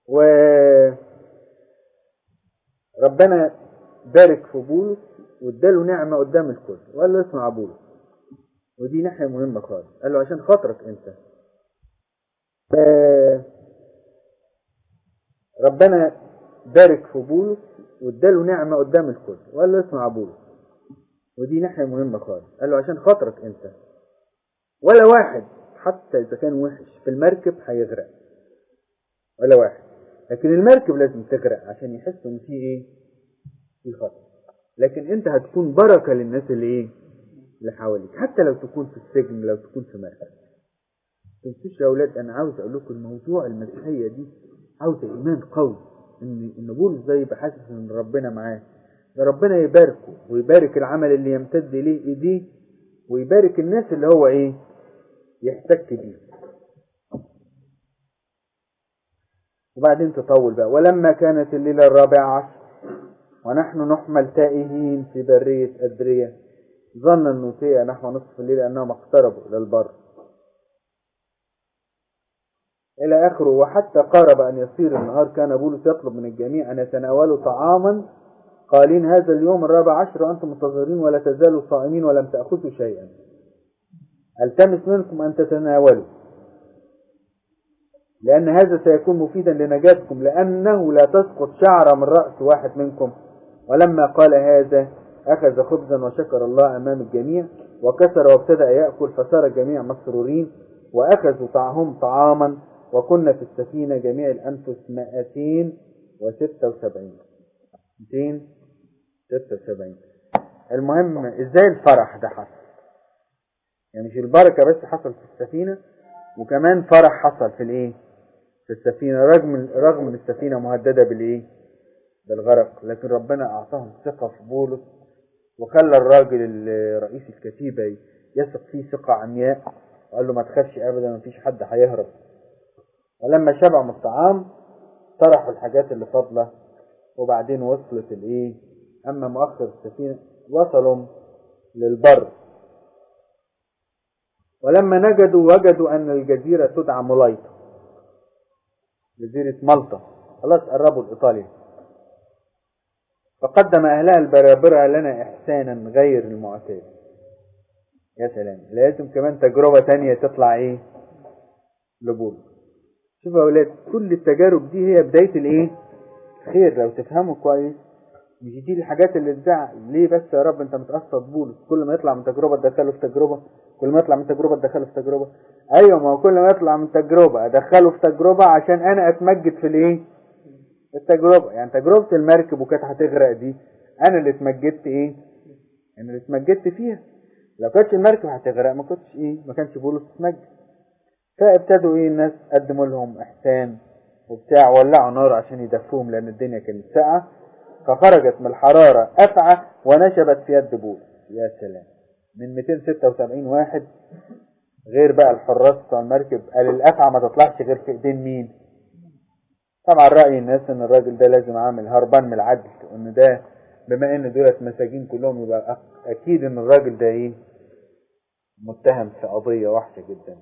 وربنا بارك في بولس واداله نعمة قدام الكل وقال له اسمع بولس ودي ناحية مهمة خالص قال له عشان خاطرك انت ربنا بارك في بولس واداله نعمة قدام الكل وقال له اسمع بولس ودي ناحية مهمة خالص قال له عشان خاطرك انت ولا واحد حتى اذا كان وحش في المركب هيغرق ولا واحد لكن المركب لازم تغرق عشان يحسوا ان في ايه في خطر لكن انت هتكون بركة للناس اللي ايه اللي حواليك حتى لو تكون في السجن لو تكون في مركب تنسوش يا اولاد انا عاوز اقول لكم الموضوع المسيحية دي عاوزة ايمان قوي ان ان بولس ده يبقى حاسس ان ربنا معاه ده ربنا يباركه ويبارك العمل اللي يمتد اليه ايديه ويبارك الناس اللي هو ايه يحتك بيه وبعدين تطول بقى ولما كانت الليلة الرابعة عشر ونحن نحمل تائهين في برية أدرية ظن النوتية نحو نصف الليل أنهم اقتربوا إلى البر إلى آخره وحتى قارب أن يصير النهار كان بولس يطلب من الجميع أن يتناولوا طعاما قالين هذا اليوم الرابع عشر وأنتم منتظرين ولا تزالوا صائمين ولم تأخذوا شيئا التمس منكم أن تتناولوا لأن هذا سيكون مفيدا لنجاتكم لأنه لا تسقط شعرة من رأس واحد منكم ولما قال هذا أخذ خبزا وشكر الله أمام الجميع وكسر وابتدأ يأكل فصار الجميع مسرورين وأخذوا طعهم طعاما وكنا في السفينة جميع الأنفس مائتين وستة وسبعين مئتين ستة وسبعين المهم ازاي الفرح ده حصل يعني مش البركة بس حصل في السفينة وكمان فرح حصل في الايه في السفينة رغم رغم ان السفينة مهددة بالايه بالغرق لكن ربنا اعطاهم ثقة في بولس وخلى الراجل رئيس الكتيبة يثق فيه ثقة عمياء وقال له ما تخافش ابدا ما فيش حد هيهرب ولما شبعوا من الطعام طرحوا الحاجات اللي فاضلة وبعدين وصلت الايه اما مؤخر السفينة وصلوا للبر ولما نجدوا وجدوا ان الجزيرة تدعى ملايطة جزيرة مالطا خلاص قربوا لإيطاليا فقدم أهلها البرابرة لنا إحسانا غير المعتاد يا سلام لازم كمان تجربة تانية تطلع إيه لبول شوفوا يا أولاد كل التجارب دي هي بداية الإيه خير لو تفهموا كويس مش دي الحاجات اللي تزعل ليه بس يا رب انت متقصد بولس كل ما يطلع من تجربة تدخله في تجربة كل ما يطلع من تجربة تدخله في تجربة ايوه ما هو كل ما يطلع من تجربة ادخله في تجربة عشان انا اتمجد في الايه التجربة يعني تجربة المركب وكانت هتغرق دي انا اللي اتمجدت ايه انا اللي اتمجدت فيها لو كانتش المركب هتغرق ما كنتش ايه ما كانش بولس اتمجد فابتدوا ايه الناس قدموا لهم احسان وبتاع ولعوا نار عشان يدفوهم لان الدنيا كانت ساقعه فخرجت من الحرارة أفعى ونشبت في يد بولس يا سلام من 276 واحد غير بقى الحراس بتوع المركب قال الأفعى ما تطلعش غير في ايدين مين طبعا رأي الناس ان الراجل ده لازم عامل هربان من العدل وان ده بما ان دولت مساجين كلهم يبقى اكيد ان الراجل ده ايه متهم في قضية وحشة جدا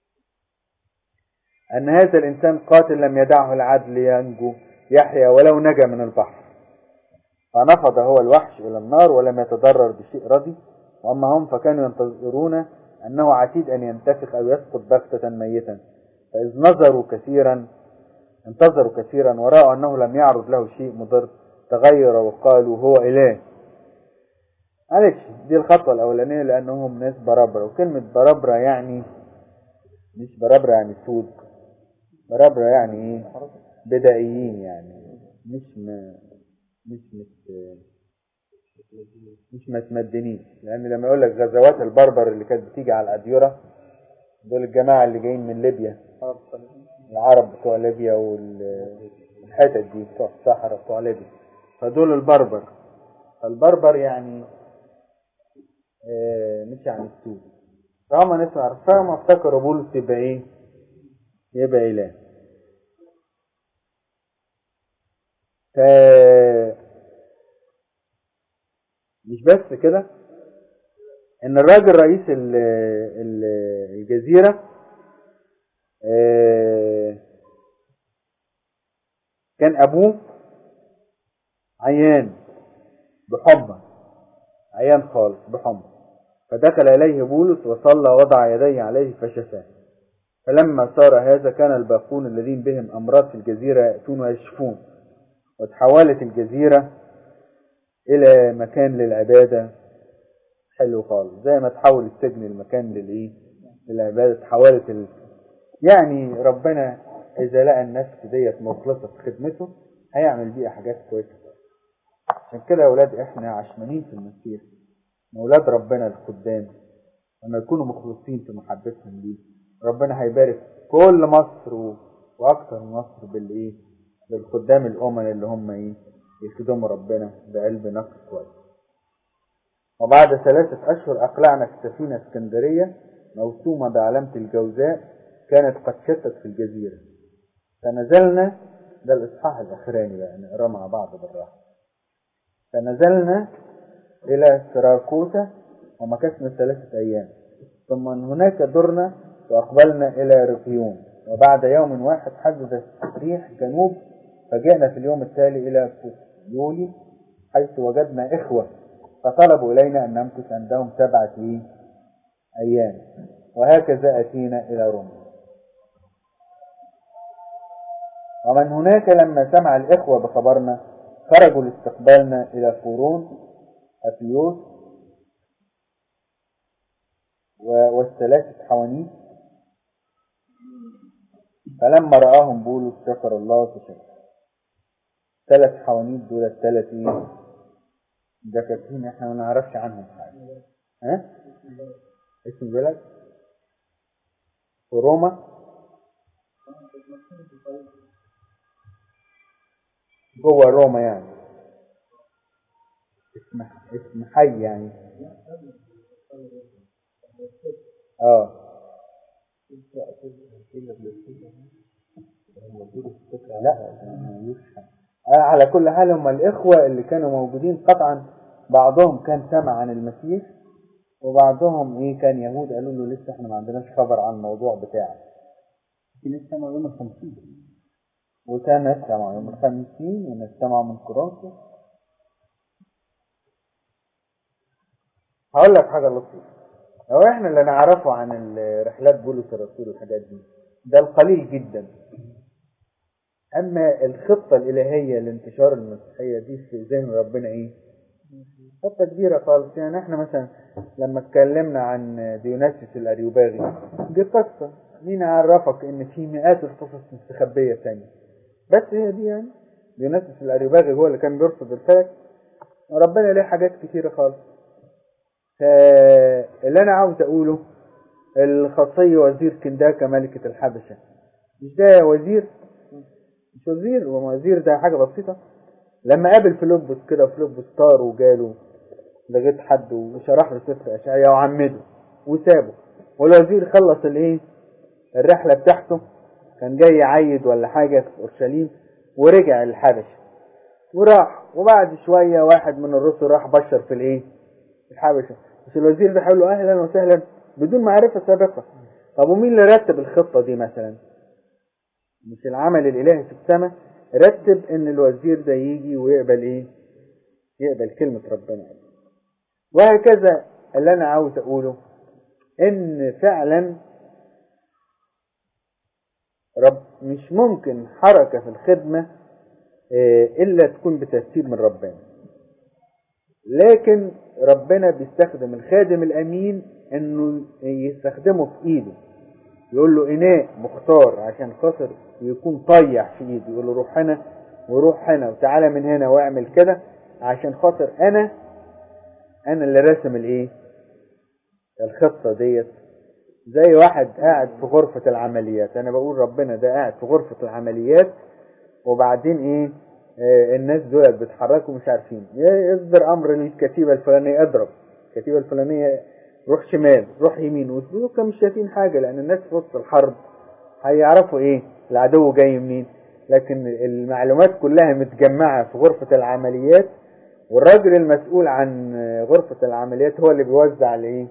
ان هذا الانسان قاتل لم يدعه العدل ينجو يحيى ولو نجا من البحر فنفض هو الوحش إلى النار ولم يتضرر بشيء رضي وأما هم فكانوا ينتظرون أنه عتيد أن ينتفخ أو يسقط بغتة ميتا فإذ نظروا كثيرا انتظروا كثيرا ورأوا أنه لم يعرض له شيء مضر تغير وقالوا هو إله معلش دي الخطوة الأولانية لأنهم ناس بربرة وكلمة بربرة يعني مش بربرة يعني سود بربرة يعني إيه بدائيين يعني مش م... مش مش مش متمدنين لان لما يقول لك غزوات البربر اللي كانت بتيجي على الاديره دول الجماعه اللي جايين من ليبيا العرب بتوع ليبيا والحتت دي بتوع الصحراء بتوع ليبيا فدول البربر البربر يعني آه مش يعني السود فهم ناس عارفاهم افتكروا بولس يبقى ايه يبقى اله ف مش بس كده ان الراجل رئيس ال ال الجزيرة كان ابوه عيان بحمى عيان خالص بحمى فدخل إليه بولس وصلى وضع يديه عليه فشفاه فلما صار هذا كان الباقون الذين بهم أمراض في الجزيرة يأتون ويشفون وتحولت الجزيرة إلى مكان للعبادة حلو خالص زي ما تحول السجن المكان للإيه للعبادة تحولت ال... يعني ربنا إذا لقى النفس ديت مخلصة في خدمته هيعمل بيها حاجات كويسة عشان كده يا أولاد إحنا عشمانين في المسيح أولاد ربنا الخدام لما يكونوا مخلصين في محبتهم ليه ربنا هيبارك كل مصر و... وأكثر من مصر بالإيه بالخدام الأمن اللي هم إيه يخدموا ربنا بقلب نقي كويس وبعد ثلاثة أشهر أقلعنا في سفينة اسكندرية موسومة بعلامة الجوزاء كانت قد شتت في الجزيرة فنزلنا ده الإصحاح الأخراني بقى نقراه مع بعض بالراحة فنزلنا إلى سراكوسا ومكثنا ثلاثة أيام ثم من هناك درنا وأقبلنا إلى رقيون وبعد يوم واحد حدث ريح جنوب فجئنا في اليوم التالي إلى يولي حيث وجدنا إخوة فطلبوا إلينا أن نمكث عندهم سبعة أيام وهكذا أتينا إلى روما ومن هناك لما سمع الإخوة بخبرنا خرجوا لاستقبالنا إلى قرون أفيوس والثلاثة حوانيت فلما رآهم بولس شكر الله وتشكر ثلاث حوانيت دول الثلاث ايه دكاكين احنا ما نعرفش عنهم حاجة ها اسم بلد روما جوه روما يعني اسم اسم حي يعني اه لا ملوش آه على كل حال هم الإخوة اللي كانوا موجودين قطعا بعضهم كان سمع عن المسيح وبعضهم ايه كان يهود قالوا له لسه احنا ما عندناش خبر عن الموضوع بتاعك في ناس سمعوا يوم الخمسين وكان ناس سمعوا يوم الخمسين وناس سمعوا من كورنثوس هقول لك حاجة لطيفة لو احنا اللي نعرفه عن رحلات بولس الرسول والحاجات دي ده القليل جدا اما الخطة الالهية لانتشار المسيحية دي في ذهن ربنا ايه خطة كبيرة خالص يعني احنا مثلا لما اتكلمنا عن ديوناسيوس الاريوباغي دي قصة مين عرفك ان في مئات القصص مستخبية تانية بس هي دي يعني ديوناسيوس الاريوباغي هو اللي كان بيرصد الفلك وربنا ليه حاجات كتيرة خالص فاللي انا عاوز اقوله الخاصية وزير كنداكا ملكة الحبشة مش ده وزير مش وزير ووزير ده حاجة بسيطة لما قابل فيلبس كده فيلبس طار وجاله لغاية حد وشرح له سفر اشعياء وعمده وسابه والوزير خلص الايه الرحلة بتاعته كان جاي يعيد ولا حاجة في اورشليم ورجع الحبشة وراح وبعد شوية واحد من الرسل راح بشر في الايه الحبشة مش الوزير ده له اهلا وسهلا بدون معرفة سابقة طب ومين اللي رتب الخطة دي مثلا مش العمل الالهي في السماء رتب ان الوزير ده يجي ويقبل ايه يقبل كلمة ربنا وهكذا اللي انا عاوز اقوله ان فعلا رب مش ممكن حركة في الخدمة الا تكون بترتيب من ربنا لكن ربنا بيستخدم الخادم الامين انه يستخدمه في ايده يقول له اناء مختار عشان خاطر يكون طيح في ايده يقول له روح هنا وروح هنا وتعالى من هنا واعمل كده عشان خاطر انا انا اللي راسم الايه الخطه ديت زي واحد قاعد في غرفة العمليات انا بقول ربنا ده قاعد في غرفة العمليات وبعدين ايه آه الناس دول بيتحركوا مش عارفين يصدر امر للكتيبة الفلانية اضرب الكتيبة الفلانية روح شمال روح يمين ودول مش شايفين حاجة لان الناس في وسط الحرب هيعرفوا ايه العدو جاي منين لكن المعلومات كلها متجمعة في غرفة العمليات والراجل المسؤول عن غرفة العمليات هو اللي بيوزع الايه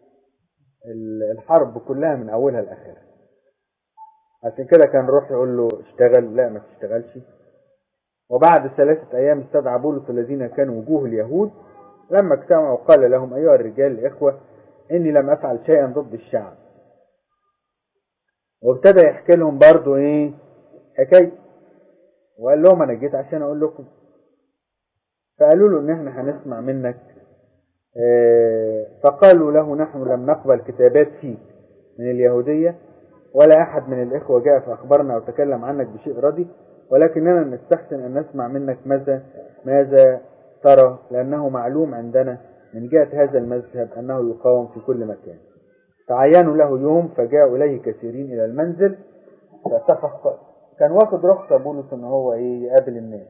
الحرب كلها من اولها لاخرها عشان كده كان روح يقول له اشتغل لا ما تشتغلش وبعد ثلاثة أيام استدعى بولس الذين كانوا وجوه اليهود لما اجتمعوا قال لهم أيها الرجال الإخوة إني لم أفعل شيئا ضد الشعب وابتدى يحكي لهم برضو إيه حكاية وقال لهم أنا جيت عشان أقول لكم فقالوا له إن إحنا هنسمع منك آه، فقالوا له نحن لم نقبل كتابات فيك من اليهودية ولا أحد من الإخوة جاء فأخبرنا وتكلم عنك بشيء ردي ولكننا نستحسن أن نسمع منك ماذا ماذا ترى لأنه معلوم عندنا من جهة هذا المذهب أنه يقاوم في كل مكان فعينوا له يوم فجاءوا إليه كثيرين إلى المنزل فاتفق كان واخد رخصة بولس إن هو إيه يقابل الناس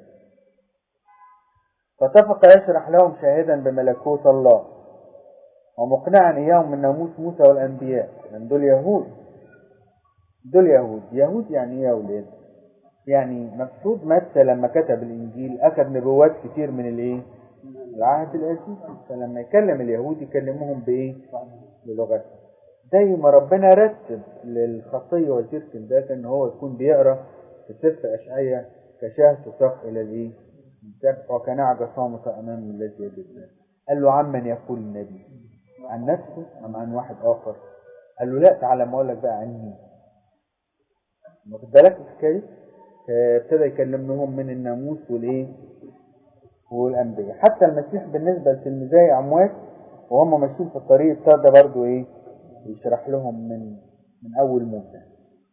فاتفق يشرح لهم شاهدا بملكوت الله ومقنعا إياهم من ناموس موسى والأنبياء لأن دول يهود دول يهود يهود يعني إيه يا أولاد يعني مقصود متى لما كتب الإنجيل أخذ نبوات كتير من الإيه العهد القديم فلما يكلم اليهود يكلمهم بإيه بلغتهم زي ما ربنا رتب للخطية وزيرة الدافع ان هو يكون بيقرا في سفر اشعياء كشاه تساق الى الايه؟ تساق وكنعجة صامتة امام الذي يجد قال له عمن يقول النبي عن نفسه ام عن واحد اخر؟ قال له لا تعالى ما اقول لك بقى عن مين؟ واخد بالك الحكايه؟ ابتدى يكلمهم من الناموس والايه؟ والانبياء حتى المسيح بالنسبه لتلميذي اموات وهم ماشيين في الطريق ابتدى برضه ايه؟ يشرح لهم من من اول موسى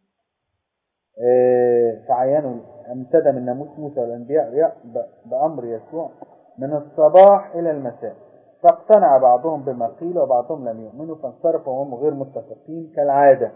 آه، فعينوا امتدى من ناموس موسى والانبياء بامر يسوع من الصباح الى المساء فاقتنع بعضهم بما قيل وبعضهم لم يؤمنوا فانصرفوا وهم غير متفقين كالعاده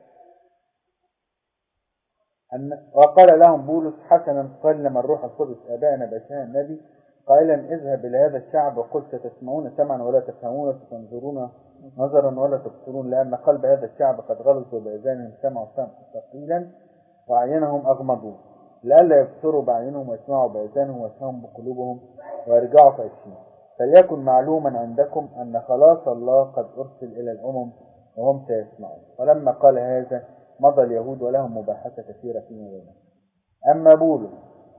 أن وقال لهم بولس حسنا قال لما الروح القدس ابائنا باشان النبي قائلا اذهب الى هذا الشعب وقل ستسمعون سمعا ولا تفهمون وستنظرون نظرا ولا تبصرون لأن قلب هذا الشعب قد غلطوا بأذانهم سمعوا سمعا ثقيلا وأعينهم أغمضوا لئلا يبصروا بأعينهم ويسمعوا بأذانهم ويفهموا بقلوبهم ويرجعوا فيشفين فليكن معلوما عندكم أن خلاص الله قد أرسل إلى الأمم وهم سيسمعون فلما قال هذا مضى اليهود ولهم مباحثة كثيرة فيما بينهم أما بولس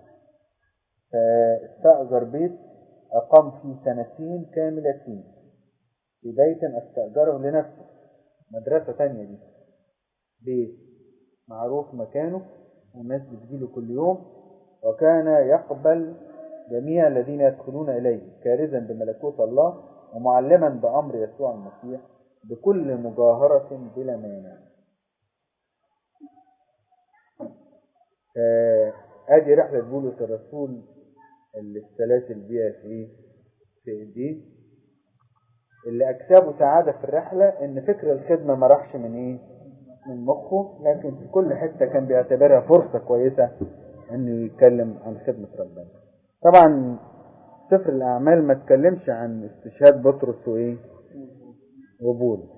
فاستأجر بيت أقام فيه سنتين كاملتين في بيت استأجره لنفسه مدرسة تانية دي بيت معروف مكانه والناس بتجيله كل يوم وكان يقبل جميع الذين يدخلون إليه كارزا بملكوت الله ومعلما بأمر يسوع المسيح بكل مجاهرة بلا مانع ادي رحلة بولس الرسول اللي السلاسل بيها في في ايديه اللي اكسبه سعادة في الرحلة ان فكر الخدمة ما راحش من ايه من مخه لكن في كل حتة كان بيعتبرها فرصة كويسة انه يتكلم عن خدمة ربنا طبعا سفر الاعمال ما تكلمش عن استشهاد بطرس وايه وبولس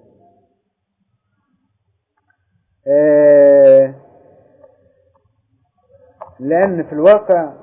آه لان في الواقع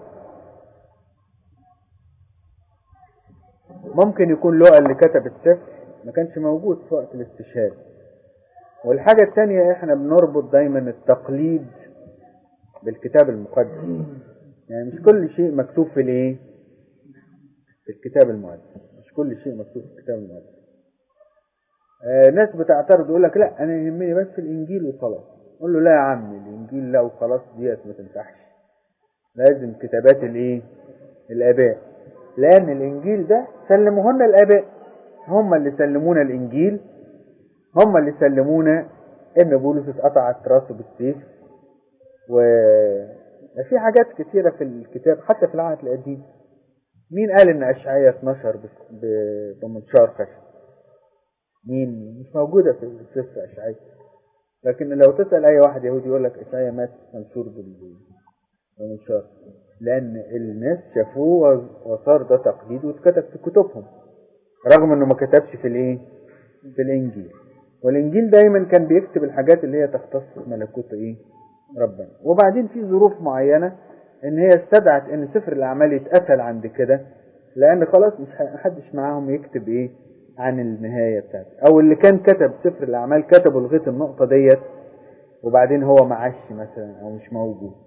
ممكن يكون لقى اللي كتب السفر ما كانش موجود في وقت الاستشهاد والحاجة الثانية احنا بنربط دايما التقليد بالكتاب المقدس يعني مش كل شيء مكتوب في الايه في الكتاب المقدس مش كل شيء مكتوب في الكتاب المقدس آه ناس بتعترض يقول لك لا انا يهمني بس الانجيل وخلاص قول له لا يا عم الانجيل لا وخلاص ديت ما تنفعش لازم كتابات الايه الاباء لان الانجيل ده سلموهن الاباء هم اللي سلمونا الانجيل هم اللي سلمونا ان بولس اتقطعت راسه بالسيف و في حاجات كتيرة في الكتاب حتى في العهد القديم مين قال ان اشعياء 12 بمنشار خشب مين مش موجودة في سفر اشعياء لكن لو تسأل اي واحد يهودي يقول لك اشعياء مات منشور بمنشار لان الناس شافوه وصار ده تقليد واتكتب في كتبهم رغم انه ما كتبش في الايه في الانجيل والانجيل دايما كان بيكتب الحاجات اللي هي تختص بملكوت ايه ربنا وبعدين في ظروف معينة ان هي استدعت ان سفر الاعمال يتقفل عند كده لان خلاص مش حدش معاهم يكتب ايه عن النهاية بتاعته او اللي كان كتب سفر الاعمال كتبه لغاية النقطة ديت وبعدين هو معش مثلا او مش موجود